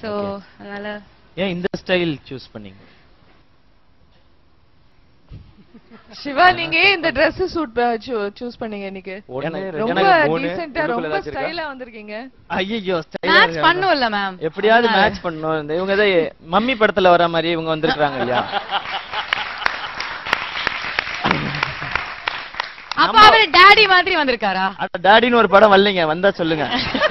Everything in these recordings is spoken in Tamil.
So Okay. அதனால ஏன் இந்த ஸ்டைல் சூஸ் பண்ணீங்க சிவா நீங்க ஏன் இந்த Dress சூட் சூஸ் பண்ணீங்க இன்னைக்கு ஒண்ணு, ரொம்ப எனக்கு மூணு, டீசென்ட்டா உள்ளுக்குள்ள ரொம்ப ஏதாச்சும் இருக்கா? ஸ்டைலா வந்திருக்கீங்க ஐயோ மேட்ச் பண்ணும்ல மேம் எப்படியாவது மேட்ச் பண்ணணும் இந்த இவங்க தான் மம்மி படத்துல வர மாதிரி இவங்க வந்திருக்காங்க இல்லையா அப்ப அவரு டாடி மாதிரி வந்திருக்காரா டாடின்னு ஒரு படம் வரலைங்க வந்தா சொல்லுங்க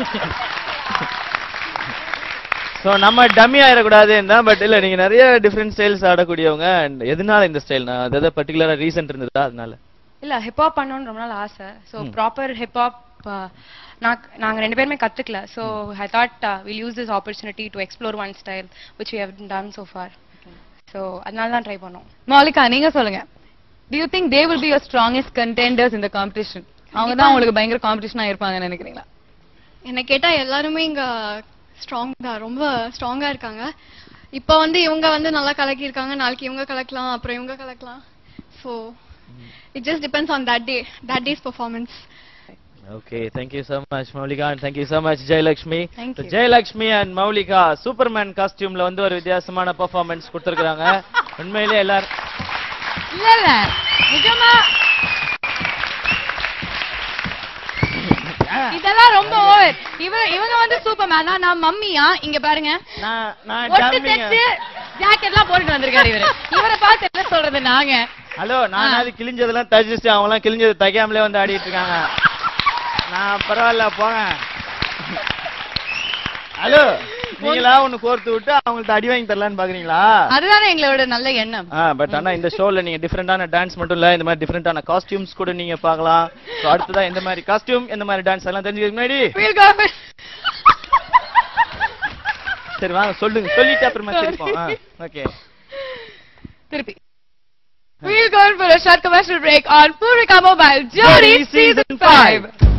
சோ நம்ம டம்மி ஆயிடக்கூடாது தான் பட் இல்ல நீங்க நிறைய டிஃப்ரெண்ட் ஸ்டைல்ஸ் ஆடக்கூடியவங்க and எதனால இந்த ஸ்டைல் நான் அதாவது பர்டிகுலரா ரீசன் இருந்ததா அதனால இல்ல ஹிப்ஹாப் பண்ணணும்னு ரொம்ப நாள் ஆசை ஸோ ப்ராப்பர் ஹிப்ஹாப் நான் நாங்க ரெண்டு பேருமே கத்துக்கல so I thought will use this opportunity to explore one style which we have done so far so அதனால தான் ட்ரை பண்ணோம் மௌலிகா நீங்க சொல்லுங்க do you think they will be your strongest contenders in the competition அவங்க தான் உங்களுக்கு பயங்கர காம்படிஷனா இருப்பாங்கன்னு நினைக்கிறீங்களா என்ன கேட்டா எல்லாருமே இங்க ஸ்ட்ராங் தான் ரொம்ப ஸ்ட்ராங்கா இருக்காங்க இப்போ வந்து இவங்க வந்து நல்லா கலக்கி இருக்காங்க நாளைக்கு இவங்க கலக்கலாம் அப்புறம் இவங்க கலக்கலாம் so it just depends on that day that day's performance okay thank you so much Moulika and thank you so much Jayalakshmi Thank So, Jayalakshmi and Moulika superman காஸ்டியூம்ல வந்து ஒரு வித்தியாசமான பெர்ஃபார்மன்ஸ் கொடுத்திருக்காங்க உண்மையிலேயே எல்லாரும் இல்ல இல்ல நிஜமா இதெல்லாம் ரொம்ப ஓவர் இவ இவங்க வந்து சூப்பர்மேன் நான் மம்மியா இங்க பாருங்க நான் நான் ஒட்டு டம்மிங்க. தச்சு ஜாக்கெட்லாம் போட்டுட்டு வந்திருக்காரு இவரு இவரை பார்த்து என்ன சொல்றது நாங்க ஹலோ நான் அது கிழிஞ்சதெல்லாம் தச்சிச்சு அவங்க எல்லாம் கிழிஞ்சது தைக்காமலே வந்து ஆடிட்டு இருக்காங்க நான் பரவாயில்ல போங்க ஹலோ நீங்களா ஒண்ணு கோர்த்து விட்டு அவங்களுக்கு அடி வாங்கி தரலான்னு பாக்குறீங்களா அதுதானே எங்களோட நல்ல எண்ணம் ஆ பட் ஆனா இந்த ஷோல நீங்க டிஃபரெண்டான டான்ஸ் மட்டும் இல்ல இந்த மாதிரி டிஃபரெண்டான காஸ்டியூம்ஸ் கூட நீங்க பார்க்கலாம் So, அடுத்ததா எந்த மாதிரி காஸ்டியூம் எந்த மாதிரி டான்ஸ் எல்லாம் தெரிஞ்சுக்கிறதுக்கு முன்னாடி We'll go for- சரி வாங்க சொல்லுங்க சொல்லிட்டு அப்புறமா சிரிப்போம் ஓகே திருப்பி We'll go for a short commercial break on Purika Mobile Jodi Jodi Season Season 5.